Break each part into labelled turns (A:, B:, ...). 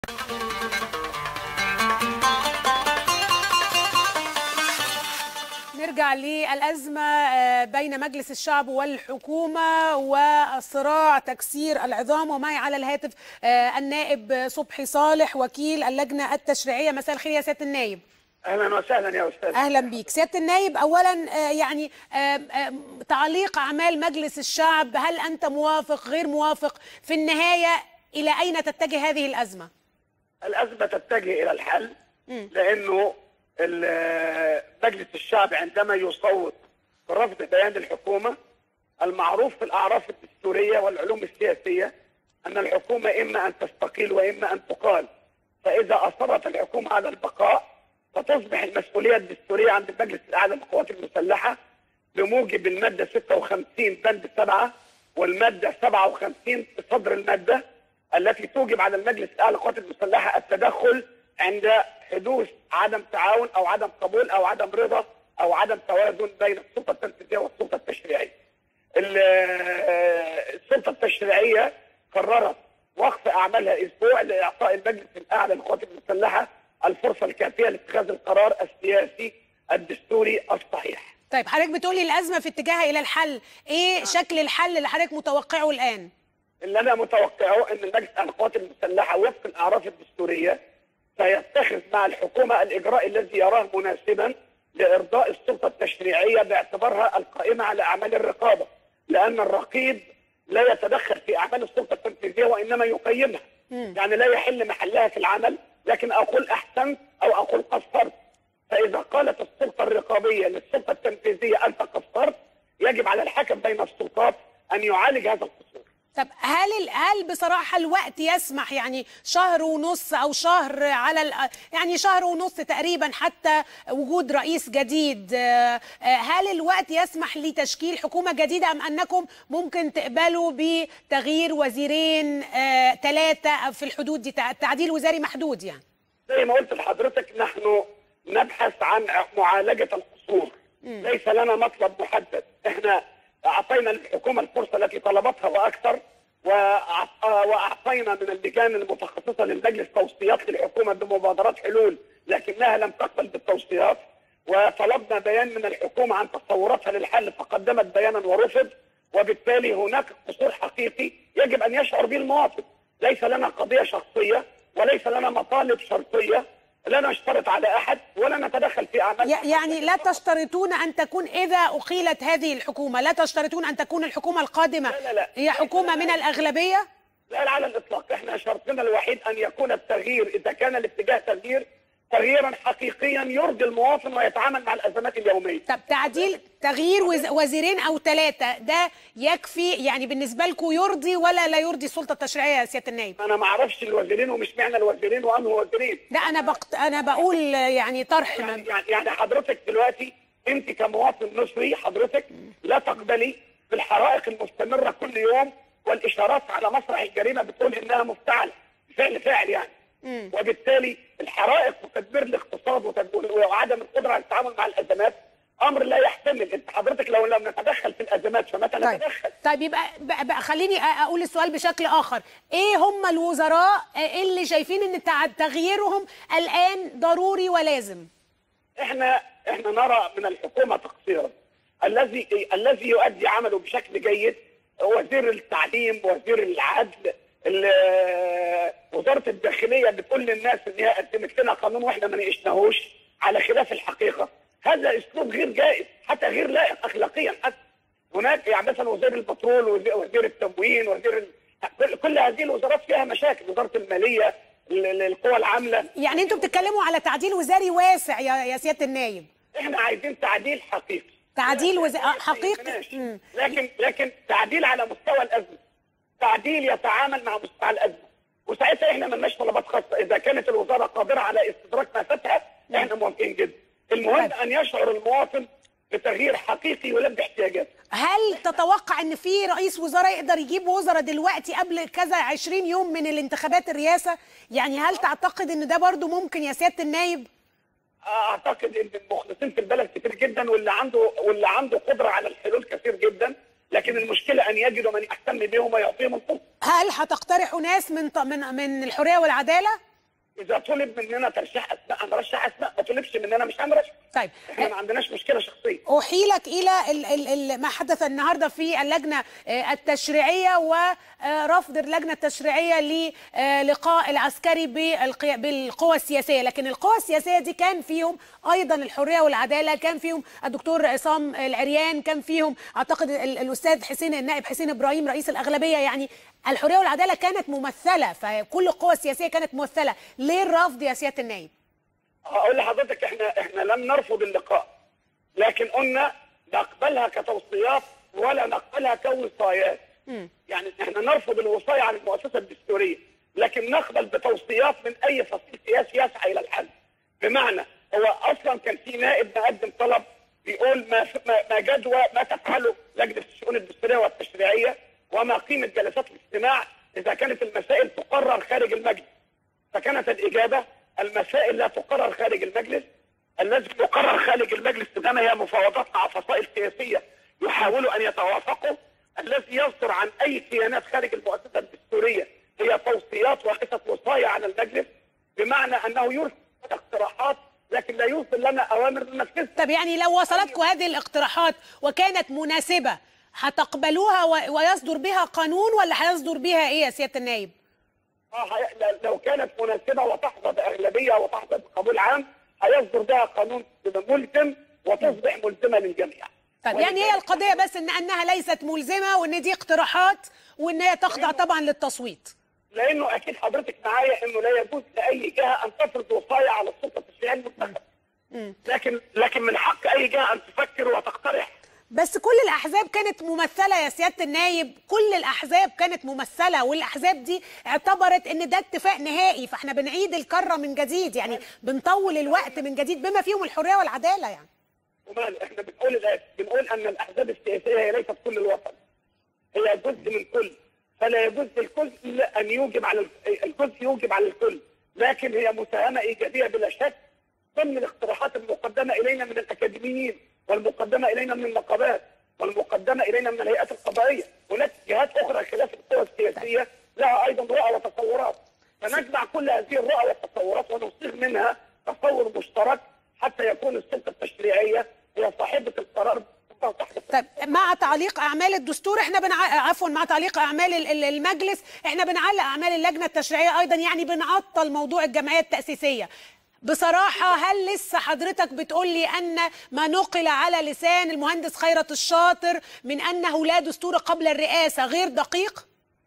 A: نرجع للأزمة بين مجلس الشعب والحكومة وصراع تكسير العظام ومعي على الهاتف النائب صبحي صالح وكيل اللجنة التشريعية مساء الخير يا سيادة النائب
B: اهلا وسهلا يا استاذ
A: اهلا بيك سياده النائب اولا يعني تعليق اعمال مجلس الشعب هل انت موافق غير موافق في النهايه الى اين تتجه هذه الازمه
B: الازمه تتجه الى الحل لانه مجلس الشعب عندما يصوت برفض بيان الحكومه المعروف في الاعراف الدستوريه والعلوم السياسيه ان الحكومه اما ان تستقيل واما ان تقال فاذا اصرت الحكومه على البقاء فتصبح المسؤوليه الدستوريه عند المجلس الاعلى للقوات المسلحه بموجب الماده 56 بند 7 والماده 57 في صدر الماده التي توجب على المجلس الاعلى للقوات المسلحه التدخل عند حدوث عدم تعاون او عدم قبول او عدم رضا او عدم توازن بين السلطه التنفيذيه والسلطه التشريعيه. السلطه التشريعيه قررت وقف اعمالها اسبوع لاعطاء المجلس الاعلى للقوات المسلحه الفرصه الكافيه لاتخاذ القرار السياسي الدستوري الصحيح.
A: طيب حضرتك بتقولي الازمه في اتجاهها الى الحل، ايه نعم. شكل الحل اللي حضرتك متوقعه الان؟
B: اللي انا متوقعه ان المجلس القوات المسلحه وفق الاعراف الدستوريه سيتخذ مع الحكومه الاجراء الذي يراه مناسبا لارضاء السلطه التشريعيه باعتبارها القائمه على اعمال الرقابه، لان الرقيب لا يتدخل في اعمال السلطه التنفيذيه وانما يقيمها. م. يعني لا يحل محلها في العمل لكن اقول احسنت او اقول قصرت فاذا قالت السلطه الرقابيه للسلطه التنفيذيه انت قصرت يجب على الحكم بين السلطات ان يعالج هذا القصور
A: طب هل هل بصراحه الوقت يسمح يعني شهر ونص او شهر على يعني شهر ونص تقريبا حتى وجود رئيس جديد هل الوقت يسمح لتشكيل حكومه جديده ام انكم ممكن تقبلوا بتغيير وزيرين ثلاثه في الحدود دي تعديل وزاري محدود يعني
B: زي ما قلت لحضرتك نحن نبحث عن معالجه القصور ليس لنا مطلب محدد احنا اعطينا للحكومه الفرصه التي طلبتها واكثر واعطينا من اللجان المتخصصه للمجلس توصيات للحكومه بمبادرات حلول لكنها لم تقبل بالتوصيات وطلبنا بيان من الحكومه عن تصوراتها للحل فقدمت بيانا ورفض وبالتالي هناك قصور حقيقي يجب ان يشعر به المواطن ليس لنا قضيه شخصيه وليس لنا مطالب شرطيه لا نشترط على احد ولا نتدخل في اعمال
A: يعني لا تشترطون ان تكون اذا اقيلت هذه الحكومه لا تشترطون ان تكون الحكومه القادمه
B: لا لا لا.
A: هي حكومه من الاغلبيه
B: لا, لا على الاطلاق احنا شرطنا الوحيد ان يكون التغيير اذا كان الاتجاه تغيير تغييرا حقيقيا يرضي المواطن ويتعامل مع الازمات اليوميه.
A: طب تعديل تغيير وزيرين او ثلاثه ده يكفي يعني بالنسبه لكم يرضي ولا لا يرضي السلطه التشريعيه يا سياده النائب؟
B: انا ما اعرفش الوزيرين ومش معنى الوزيرين وانه وزيرين.
A: لا انا بقت انا بقول يعني طرح
B: يعني, يعني, يعني حضرتك دلوقتي انت كمواطن مصري حضرتك لا تقبلي بالحرائق المستمره كل يوم والاشارات على مسرح الجريمه بتقول انها مفتعله فعل فاعل يعني. مم. وبالتالي الحرائق وتدمير الاقتصاد وعدم القدره على التعامل مع الازمات امر لا يحتمل انت حضرتك لو لم نتدخل في الازمات فمتى
A: طيب.
B: نتدخل
A: طيب يبقى بقى, بقى خليني اقول السؤال بشكل اخر ايه هم الوزراء اللي شايفين ان تغييرهم الان ضروري ولازم
B: احنا احنا نرى من الحكومه تقصيرا الذي الذي يؤدي عمله بشكل جيد وزير التعليم وزير العدل وزاره الداخليه بتقول للناس ان هي قدمت لنا قانون واحنا ما ناقشناهوش على خلاف الحقيقه هذا اسلوب غير جائز حتى غير لائق اخلاقيا حتى هناك يعني مثلا وزير البترول وزير التموين وزير كل هذه الوزارات فيها مشاكل وزاره الماليه القوى العامله
A: يعني انتم بتتكلموا على تعديل وزاري واسع يا يا سياده النائب
B: احنا عايزين تعديل حقيقي
A: تعديل وز... حقيقي
B: لكن لكن تعديل على مستوى الازمه تعديل يتعامل مع مستوى الازمه وساعتها احنا مالناش طلبات خاصه اذا كانت الوزاره قادره على استدراك ما فاتها احنا موافقين جدا المهم ان يشعر المواطن بتغيير حقيقي يلبي احتياجاته
A: هل تتوقع ان في رئيس وزراء يقدر يجيب وزراء دلوقتي قبل كذا 20 يوم من الانتخابات الرئاسه يعني هل تعتقد ان ده برضو ممكن يا سياده النايب
B: اعتقد ان المخلصين في البلد كتير جدا واللي عنده واللي عنده قدره على الحلول كثير جدا لكن المشكله ان يجدوا من يهتم بهم ويعطيهم الفرصه
A: هل هتقترحوا ناس من من من الحريه والعداله
B: اذا طلب مننا ترشيح اسماء هنرشح اسماء ما طلبش مننا مش هنرشح
A: طيب
B: احنا ما عندناش مشكله شخصيه
A: أحيلك إلى ال ال ال ما حدث النهارده في اللجنة آه، التشريعية ورفض اللجنة التشريعية للقاء العسكري بالقي- بالقوى السياسية لكن القوى السياسية دي كان فيهم أيضا الحرية والعدالة كان فيهم الدكتور عصام العريان كان فيهم أعتقد ال- الأستاذ حسين النائب حسين إبراهيم رئيس الأغلبية يعني الحرية والعدالة كانت ممثلة فكل القوى السياسية كانت ممثلة ليه الرفض يا سيادة النائب؟
B: هقول لحضرتك احنا احنا لم نرفض اللقاء لكن قلنا نقبلها كتوصيات ولا نقبلها كوصايات يعني احنا نرفض الوصايه عن المؤسسه الدستوريه لكن نقبل بتوصيات من اي فصيل سياسي يسعى الى الحل بمعنى هو اصلا كان في نائب مقدم طلب بيقول ما ما ما جدوى ما تفعله لجنه الشؤون الدستوريه والتشريعيه وما قيمه جلسات الاستماع اذا كانت المسائل تقرر خارج المجلس فكانت الإجابة المسائل لا تقرر خارج المجلس الذي يقرر خارج المجلس إنما هي مفاوضات مع فصائل سياسية يحاولوا أن يتوافقوا الذي يصدر عن أي كيانات خارج المؤسسة الدستورية هي توصيات وليست وصايا على المجلس بمعنى أنه يرسل اقتراحات لكن لا يرسل لنا أوامر ننفذها
A: طب يعني لو وصلتكم هذه الاقتراحات وكانت مناسبة هتقبلوها و- ويصدر بها قانون ولا هيصدر بها ايه يا سيادة النائب؟
B: آه، هي- ل- لو كانت مناسبة وتحظى بأغلبية وتحظى بقبول عام هيصدر بها قانون ملزم وتصبح ملزمة للجميع
A: طب يعني هي القضية بس ان انها ليست ملزمة وان دي اقتراحات وان هي تخضع طبعا للتصويت
B: لانه اكيد حضرتك معايا انه لا يجوز لاي جهه ان تفرض وصايه على السلطه التشريعيه المنتخبه. لكن لكن من حق اي جهه ان تفكر وتقترح.
A: بس كل الاحزاب كانت ممثله يا سياده النايب كل الاحزاب كانت ممثله والاحزاب دي اعتبرت ان ده اتفاق نهائي فاحنا بنعيد الكره من جديد يعني بنطول الوقت من جديد بما فيهم الحريه والعداله يعني
B: ومال احنا بنقول الآتي، بنقول ان الاحزاب السياسيه هي ليست كل الوطن. هي جزء من كل فلا يجوز للكل الا ان يوجب على ال- الجزء يوجب على الكل لكن هي مساهمه ايجابيه بلا شك ضمن الاقتراحات المقدمه الينا من الاكاديميين والمقدمه الينا من النقابات والمقدمه الينا من الهيئات القضائيه هناك جهات اخرى خلاف القوى السياسيه لها ايضا رؤى وتصورات فنجمع كل هذه الرؤى والتصورات ونصيغ منها تصور مشترك حتى يكون السلطه التشريعيه هي صاحبه القرار تحت
A: طيب مع تعليق اعمال الدستور احنا بنع... عفوا مع تعليق اعمال ال- ال- المجلس احنا بنعلق اعمال اللجنه التشريعيه ايضا يعني بنعطل موضوع الجمعيه التاسيسيه بصراحة هل لسه حضرتك بتقول لي أن ما نقل على لسان المهندس خيرت الشاطر من أنه لا دستور قبل الرئاسة غير دقيق؟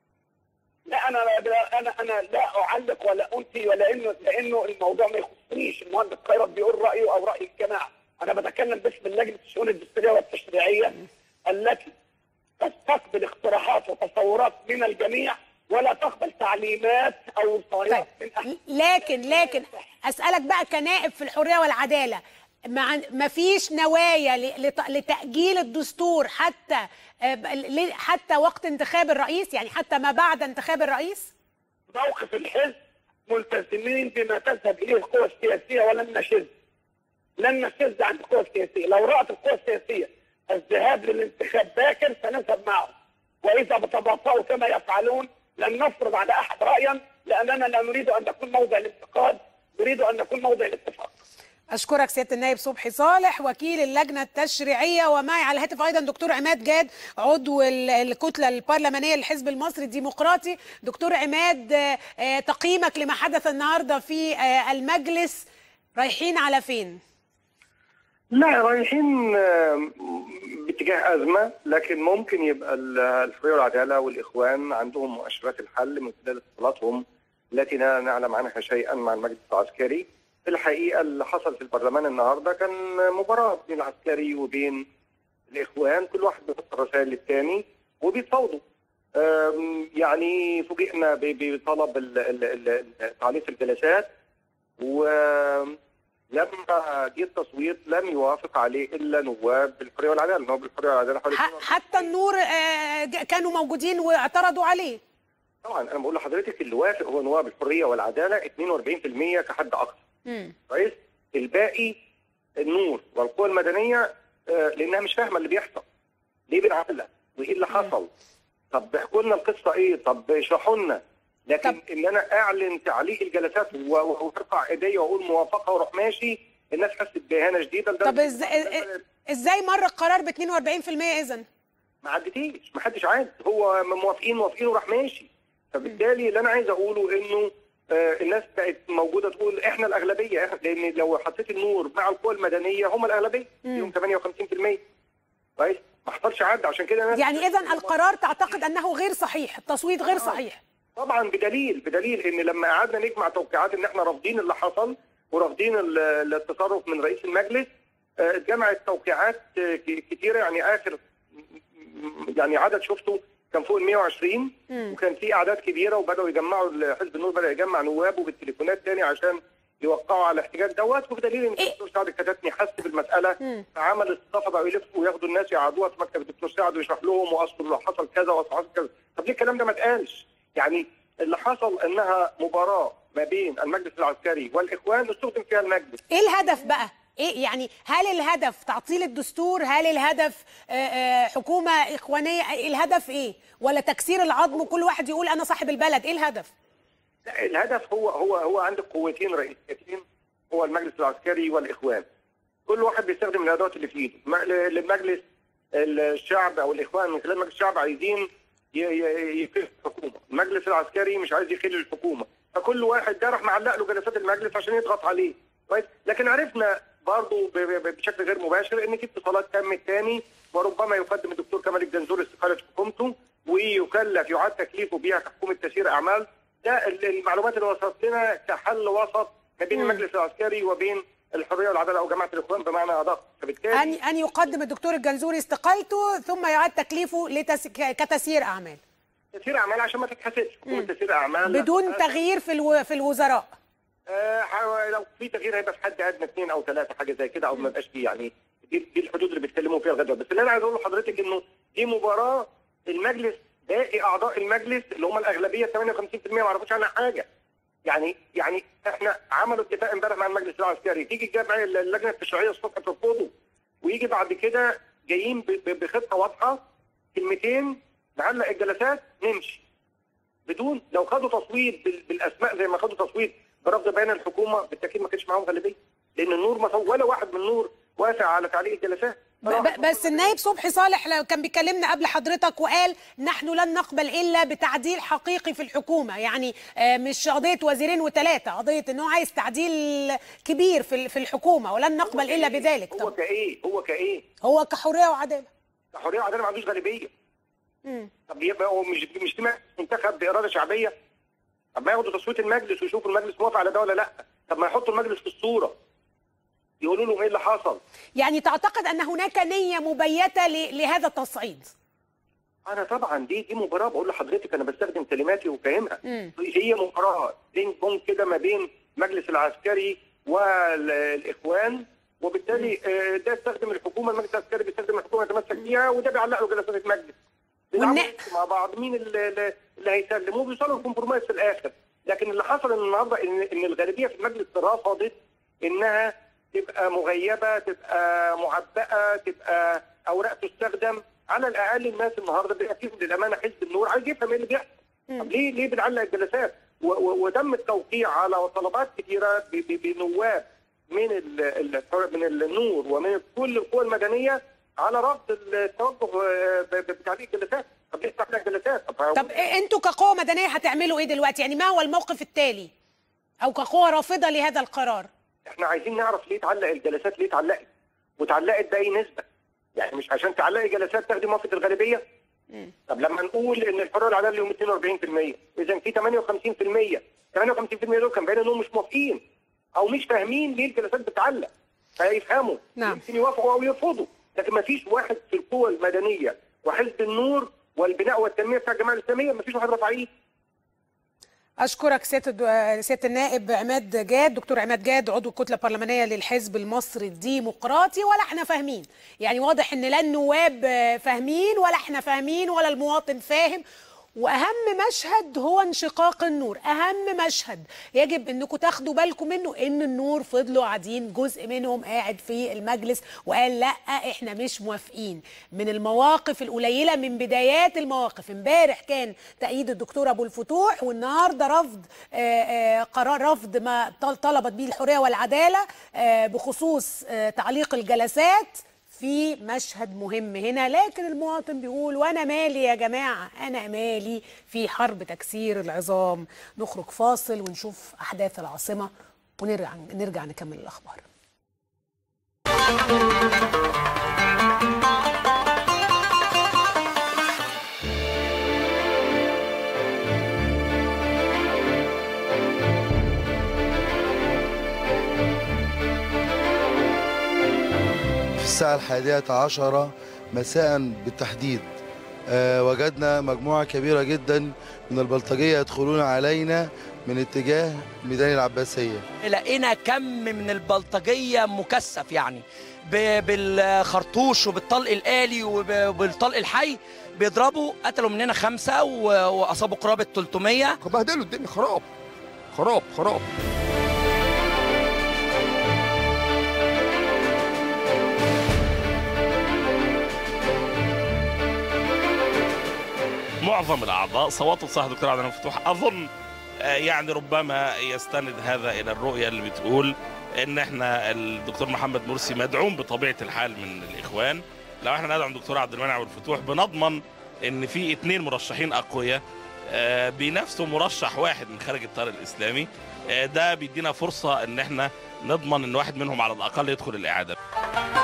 B: لا انا لا انا انا لا اعلق ولا انفي ولا انه لانه الموضوع ما يخصنيش المهندس خيرت بيقول رايه او راي الجماعه انا بتكلم باسم لجنه الشؤون الدستوريه والتشريعيه التي تستقبل اقتراحات وتصورات من الجميع ولا تقبل تعليمات او وصايات من احد
A: لكن لكن اسالك بقى كنائب في الحريه والعداله ما ما فيش نوايا ل- لت- لتاجيل الدستور حتى آه، ب- ل- حتى وقت انتخاب الرئيس يعني حتى ما بعد انتخاب الرئيس
B: موقف الحزب ملتزمين بما تذهب اليه القوى السياسيه ولن نشذ لن نشذ عن القوى السياسيه لو رات القوى السياسيه الذهاب للانتخاب باكر سنذهب معه واذا تباطؤوا كما يفعلون لن نفرض على احد رايا لاننا لا نريد ان نكون موضع الانتقاد نريد ان نكون موضع الاتفاق
A: اشكرك سياده النائب صبحي صالح وكيل اللجنه التشريعيه ومعي على الهاتف ايضا دكتور عماد جاد عضو ال- الكتله البرلمانيه للحزب المصري الديمقراطي دكتور عماد آه، آه، تقييمك لما حدث النهارده في آه، المجلس رايحين على فين
C: لا رايحين آه، باتجاه أزمة لكن ممكن يبقى ال- الحرية والعدالة والإخوان عندهم مؤشرات الحل من خلال اتصالاتهم التي لا نعلم عنها شيئا مع المجلس العسكري في الحقيقة اللي حصل في البرلمان النهاردة كان مباراة بين العسكري وبين الإخوان كل واحد بيحط رسائل للتاني وبيتفاوضوا آم، يعني فوجئنا ب- بطلب ال- ال- ال- تعليق الجلسات ولما جه التصويت لم يوافق عليه الا نواب بالحريه والعداله، نواب بالحريه والعداله حوالي
A: ح- حتى النور آه، ج- كانوا موجودين واعترضوا عليه
C: طبعا انا بقول لحضرتك اللي وافق هو نواب الحريه والعداله 42% كحد اقصى
A: مم.
C: كويس؟ الباقي النور والقوى المدنيه آه، لانها مش فاهمه اللي بيحصل. ليه بنعلق؟ وايه اللي حصل؟ طب احكوا لنا القصه ايه؟ طب اشرحوا لنا. لكن
A: طب.
C: ان انا اعلن تعليق الجلسات و- و- وارفع ايديا واقول موافقه واروح ماشي الناس حست باهانه شديده
A: طب
C: لدرجة
A: ازاي
C: إن
A: ازاي مر القرار ب 42% اذا
C: ما عدتيش ما حدش عاد هو موافقين موافقين وراح ماشي فبالتالي اللي انا عايز اقوله انه آه الناس بقت موجوده تقول احنا الاغلبيه إحنا- لان لو حطيت النور مع القوى المدنيه هم الاغلبيه فيهم 58% كويس ما حصلش عد عشان كده الناس
A: يعني اذا القرار تعتقد انه غير صحيح التصويت غير صحيح
C: طبعا بدليل بدليل ان لما قعدنا نجمع توقيعات ان احنا رافضين اللي حصل ورافضين ال- التصرف من رئيس المجلس آه، اتجمعت توقيعات آه، ك- كتيره يعني اخر يعني عدد شفته كان فوق ال 120 وكان في اعداد كبيره وبداوا يجمعوا حزب النور بدا يجمع نوابه بالتليفونات تاني عشان يوقعوا على الاحتجاج دوت وبدليل ان
A: إيه؟
C: الدكتور سعد الكتاتني حس بالمساله فعمل استضافه بقوا يلفوا وياخدوا الناس يقعدوها في مكتب الدكتور سعد ويشرح لهم واصل لو حصل كذا واصل حصل كذا طب ليه الكلام ده ما اتقالش؟ يعني اللي حصل انها مباراه ما بين المجلس العسكري والاخوان استخدم فيها المجلس
A: ايه الهدف بقى ايه يعني هل الهدف تعطيل الدستور هل الهدف آه، آه، حكومه اخوانيه إيه الهدف ايه ولا تكسير العظم وكل واحد يقول انا صاحب البلد ايه الهدف
C: لا الهدف هو هو هو عندك قوتين رئيسيتين هو المجلس العسكري والاخوان كل واحد بيستخدم الادوات اللي في ايده م- للمجلس الشعب او الاخوان من خلال مجلس الشعب عايزين ي- ي- يخل الحكومه المجلس العسكري مش عايز يخل الحكومه فكل واحد ده راح معلق له جلسات المجلس عشان يضغط عليه كويس لكن عرفنا برضه ب- ب- بشكل غير مباشر ان في اتصالات تمت تاني وربما يقدم الدكتور كمال الجنزور استقاله حكومته ويكلف يعاد تكليفه بيها كحكومه تسيير اعمال ده ال- المعلومات اللي وصلت لنا كحل وسط ما بين المجلس العسكري وبين الحريه والعداله او جماعه الاخوان بمعنى ادق فبالتالي
A: ان ان يقدم الدكتور الجنزوري استقالته ثم يعاد تكليفه لتس... ك- كتسيير اعمال
C: تسيير اعمال عشان ما تتحسبش حكومه تسيير اعمال
A: بدون
C: لا.
A: تغيير في الو... في الوزراء
C: آه، حاول- لو في تغيير هيبقى في حد ادنى اثنين او ثلاثه حاجه زي كده او ما يبقاش فيه يعني دي, دي الحدود اللي بيتكلموا فيها لغايه دلوقتي. بس اللي انا عايز اقوله لحضرتك انه دي مباراه المجلس باقي اعضاء المجلس اللي هم الاغلبيه 58% ما يعرفوش عنها حاجه. يعني يعني احنا عملوا اتفاق امبارح مع المجلس العسكري تيجي الجامعه اللجنه التشريعيه الصبح ترفضه ويجي بعد كده جايين ب- ب- بخطه واضحه كلمتين نعلق الجلسات نمشي بدون لو خدوا تصويت بال- بالاسماء زي ما خدوا تصويت برفض بيان الحكومه بالتاكيد ما كانش معاهم غالبيه لان النور ما صو- ولا واحد من النور وافق على تعليق الجلسات
A: ب... ب... بس النائب صبحي صالح لو كان بيكلمنا قبل حضرتك وقال نحن لن نقبل الا بتعديل حقيقي في الحكومه يعني آه، مش قضيه وزيرين وثلاثه قضيه انه عايز تعديل كبير في ال- في الحكومه ولن نقبل الا بذلك
C: هو
A: طب
C: كايه هو كايه
A: هو كحريه وعداله
C: حريه وعداله ما عندوش غالبيه
A: مم.
C: طب يبقى هو مش مش سمع منتخب باراده شعبيه طب ما ياخدوا تصويت المجلس ويشوفوا المجلس موافق على ده ولا لا طب ما يحطوا المجلس في الصوره يقولوا لهم ايه اللي حصل
A: يعني تعتقد ان هناك نيه مبيته ل... لهذا التصعيد
C: انا طبعا دي دي مباراه بقول لحضرتك انا بستخدم كلماتي وفاهمها
A: مم.
C: هي مباراه بينج بونج كده ما بين المجلس العسكري والاخوان وبالتالي آه، ده يستخدم الحكومه المجلس العسكري بيستخدم الحكومه يتمسك بيها وده بيعلق له جلسات المجلس بيلعبوا
A: والن-
C: مع بعض مين اللي, اللي هيسلم وبيوصلوا لكومبرومايز في الاخر لكن اللي حصل ان النهارده ان ان الغالبيه في المجلس رفضت انها تبقى مغيبه تبقى معبأه تبقى اوراق تستخدم على الاقل الناس النهارده بيبقى فيهم للامانه حزب النور عايز يفهم ايه اللي بيحصل طب ليه ليه بنعلق الجلسات و- و- وتم التوقيع على طلبات كثيره ب- ب- بنواب من ال ال من النور ومن كل القوى المدنيه على رفض التوجه آه، ب- ب- بتعليق الجلسات طب ليه تعليق الجلسات طب
A: طب إيه- انتوا كقوه مدنيه هتعملوا ايه دلوقتي يعني ما هو الموقف التالي او كقوه رافضه لهذا القرار
C: احنا عايزين نعرف ليه تعلق الجلسات ليه اتعلقت وتعلقت باي نسبه يعني مش عشان تعلقي جلسات تاخدي موافقه الغالبيه طب لما نقول ان الحريه والعداله لهم 42% اذا في 58% 58% دول كان باين انهم مش موافقين او مش فاهمين ليه الجلسات بتعلق فيفهموا
A: نعم.
C: يمكن يوافقوا او يرفضوا لكن ما فيش واحد في القوى المدنيه وحزب النور والبناء والتنميه بتاع الجماعه الاسلاميه ما فيش واحد رفع ايد
A: اشكرك سياده الد- سياده النائب عماد جاد دكتور عماد جاد عضو الكتله البرلمانيه للحزب المصري الديمقراطي ولا احنا فاهمين يعني واضح ان لا النواب آه، فاهمين ولا احنا فاهمين ولا المواطن فاهم واهم مشهد هو انشقاق النور اهم مشهد يجب انكم تاخدوا بالكم منه ان النور فضلوا قاعدين جزء منهم قاعد في المجلس وقال لا احنا مش موافقين من المواقف القليله من بدايات المواقف امبارح كان تأييد الدكتور ابو الفتوح والنهارده رفض آه، آه، قرار رفض ما طل- طلبت به الحريه والعداله آه، بخصوص آه، تعليق الجلسات في مشهد مهم هنا لكن المواطن بيقول وانا مالي يا جماعه انا مالي في حرب تكسير العظام نخرج فاصل ونشوف احداث العاصمه ونرجع نرجع نكمل الاخبار
D: في الساعة الحادية عشرة مساء بالتحديد آه، وجدنا مجموعة كبيرة جدا من البلطجية يدخلون علينا من اتجاه ميدان العباسية
E: لقينا كم من البلطجيه مكثف يعني ب- بالخرطوش وبالطلق الآلي وب- وبالطلق الحي بيضربوا قتلوا مننا خمسة و- وأصابوا قرابة 300
F: بهدلوا الدنيا خراب خراب خراب
G: معظم الاعضاء صوتوا صح دكتور عبد المفتوح اظن آه، يعني ربما يستند هذا الى الرؤيه اللي بتقول ان احنا الدكتور محمد مرسي مدعوم بطبيعه الحال من الاخوان لو احنا ندعم دكتور عبد المنعم والفتوح بنضمن ان في اثنين مرشحين اقوياء آه، بينافسوا مرشح واحد من خارج التيار الاسلامي آه، ده بيدينا فرصه ان احنا نضمن ان واحد منهم على الاقل يدخل الاعاده